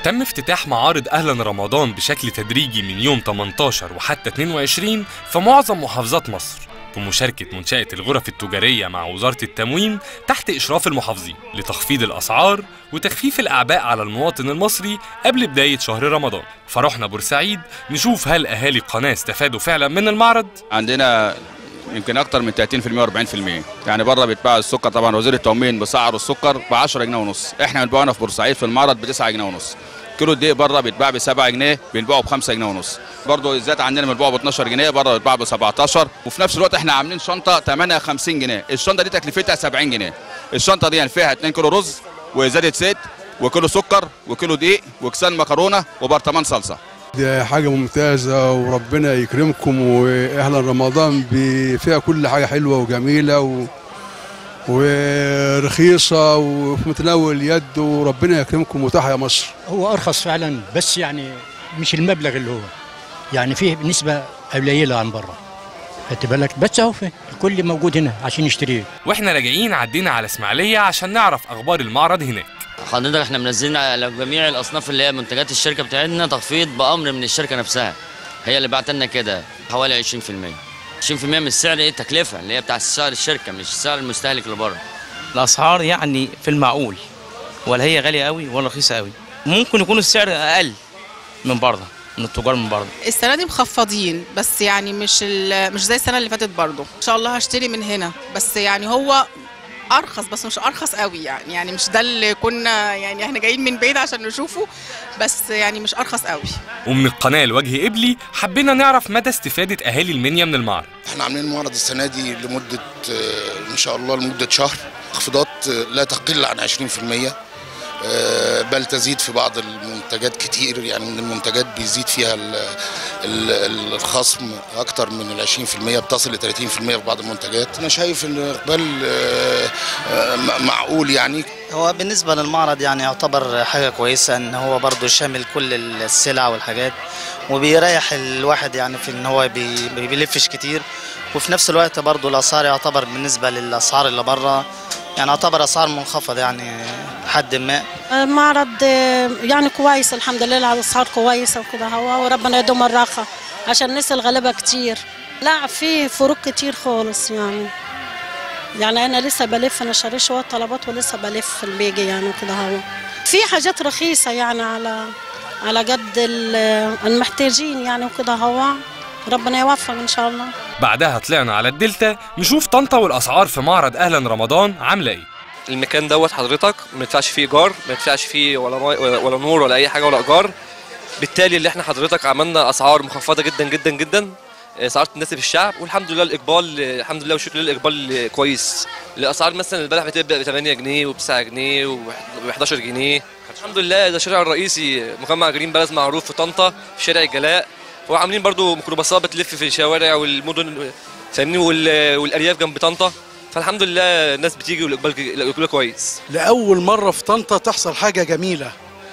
تم افتتاح معارض أهلا رمضان بشكل تدريجي من يوم 18 وحتى 22 في معظم محافظات مصر بمشاركة منشأة الغرف التجارية مع وزارة التموين تحت إشراف المحافظين لتخفيض الأسعار وتخفيف الأعباء على المواطن المصري قبل بداية شهر رمضان فرحنا بورسعيد نشوف هل أهالي القناة استفادوا فعلا من المعرض عندنا يمكن اكتر من 30% و40% يعني بره بيتباع السكر طبعا وزير التموين بسعر السكر ب 10 جنيه ونص احنا بنبيعه في بورسعيد في المعرض ب 9 جنيه ونص كيلو الدقيق بره بيتباع ب 7 جنيه بنبيعه ب 5 جنيه ونص برضه الزيت عندنا بنبيعه ب 12 جنيه بره بيتباع ب 17 وفي نفس الوقت احنا عاملين شنطه ثمنها 50 جنيه الشنطه دي تكلفتها 70 جنيه الشنطه دي فيها 2 كيلو رز وزيادة زيت وكيلو سكر وكيلو دقيق وكسان مكرونه وبرطمان صلصه دي حاجة ممتازة وربنا يكرمكم وأهلا رمضان بي- فيها كل حاجة حلوة وجميلة و... ورخيصة وفي متناول اليد وربنا يكرمكم وتحيا مصر هو ارخص فعلا بس يعني مش المبلغ اللي هو يعني فيه نسبه قليله عن بره خدت بالك بس اهو في الكل موجود هنا عشان يشتريه واحنا راجعين عدينا على اسماعيلية عشان نعرف أخبار المعرض هناك حضرتك احنا منزلين على جميع الاصناف اللي هي منتجات الشركه بتاعتنا تخفيض بامر من الشركه نفسها هي اللي بعت لنا كده حوالي 20% 20% من السعر ايه التكلفه اللي هي بتاع سعر الشركه مش سعر المستهلك اللي بره الاسعار يعني في المعقول ولا هي غاليه قوي ولا رخيصه قوي ممكن يكون السعر اقل من بره من التجار من بره السنه دي مخفضين بس يعني مش ال- مش زي السنه اللي فاتت برضو ان شاء الله هشتري من هنا بس يعني هو ارخص بس مش ارخص قوي يعني يعني مش ده اللي كنا يعني احنا جايين من بعيد عشان نشوفه بس يعني مش ارخص قوي ومن القناة لوجه قبلي حبينا نعرف مدى استفادة أهالي المنيا من المعرض احنا عاملين معرض السنه دي لمده آه، ان شاء الله لمده شهر تخفيضات آه، لا تقل عن 20% آه، بل تزيد في بعض المنتجات كتير يعني من المنتجات بيزيد فيها ال- ال- الخصم اكتر من ال 20% بتصل ل 30% في بعض المنتجات انا شايف ان اقبال آه، آه، م- معقول يعني هو بالنسبة للمعرض يعني يعتبر حاجة كويسة ان هو برضو شامل كل السلع والحاجات وبيريح الواحد يعني في ان هو بي بي- بيلفش كتير وفي نفس الوقت برضو الاسعار يعتبر بالنسبة للاسعار اللي بره يعني يعتبر اسعار منخفضة يعني حد ما معرض آه، يعني كويس الحمد لله على الاسعار كويسه وكده هو وربنا يدوم الراحه عشان الناس الغلابه كتير لا في فروق كتير خالص يعني يعني انا لسه بلف انا شاري شويه طلبات ولسه بلف في البيجي يعني وكده هو في حاجات رخيصه يعني على على قد ال- المحتاجين يعني وكده هو ربنا يوفق ان شاء الله بعدها طلعنا على الدلتا نشوف طنطا والأسعار في معرض أهلا رمضان عاملة إيه المكان دوت حضرتك ما ندفعش فيه ايجار ما ندفعش فيه ولا مي ولا نور ولا اي حاجه ولا ايجار بالتالي اللي احنا حضرتك عملنا اسعار مخفضه جدا جدا جدا اسعار تناسب الشعب والحمد لله الاقبال الحمد لله والشكر لله الاقبال كويس الاسعار مثلا البلح بتبدا ب 8 جنيه وب 9 جنيه وب 11 جنيه الحمد لله ده الشارع الرئيسي مجمع جرين بلد معروف في طنطا في شارع الجلاء وعاملين برضو ميكروباصات بتلف في الشوارع والمدن فاهمني وال- والارياف جنب طنطا فالحمد لله الناس بتيجي والاقبال الاقبال كويس لأول مرة في طنطا تحصل حاجة جميلة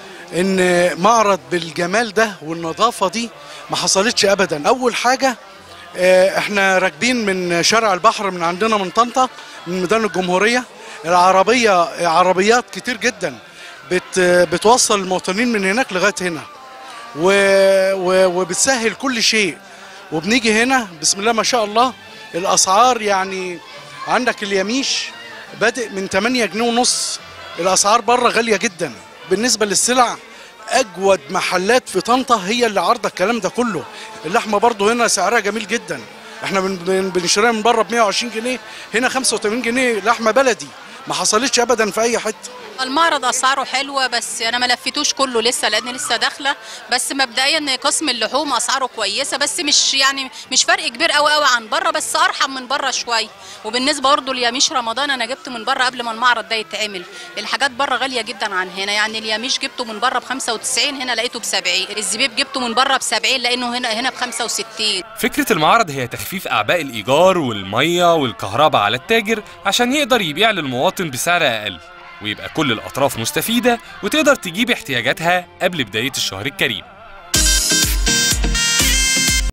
إن معرض بالجمال ده والنظافة دي ما حصلتش أبدا أول حاجة آه، إحنا راكبين من شارع البحر من عندنا من طنطا من ميدان الجمهورية العربية عربيات كتير جدا بت بتوصل المواطنين من هناك لغاية هنا و و وبتسهل كل شيء وبنيجي هنا بسم الله ما شاء الله الأسعار يعني عندك اليميش بادئ من 8 جنيه ونص الاسعار بره غاليه جدا بالنسبه للسلع اجود محلات في طنطا هي اللي عارضه الكلام ده كله اللحمه برضو هنا سعرها جميل جدا احنا بن- بن- بنشتريها من بره ب 120 جنيه هنا 85 جنيه لحمه بلدي ما حصلتش ابدا في اي حته المعرض اسعاره حلوه بس انا ما لفتوش كله لسه لان لسه داخله بس مبدئيا قسم اللحوم اسعاره كويسه بس مش يعني مش فرق كبير قوي قوي عن بره بس ارحم من بره شويه وبالنسبه برضه لياميش رمضان انا جبت من بره قبل ما المعرض ده يتعمل الحاجات بره غاليه جدا عن هنا يعني الياميش جبته من بره ب 95 هنا لقيته ب 70 الزبيب جبته من بره ب 70 لانه هنا هنا ب 65 فكرة المعرض هي تخفيف أعباء الإيجار والمية والكهرباء على التاجر عشان يقدر يبيع للمواطن بسعر أقل ويبقى كل الأطراف مستفيدة وتقدر تجيب احتياجاتها قبل بداية الشهر الكريم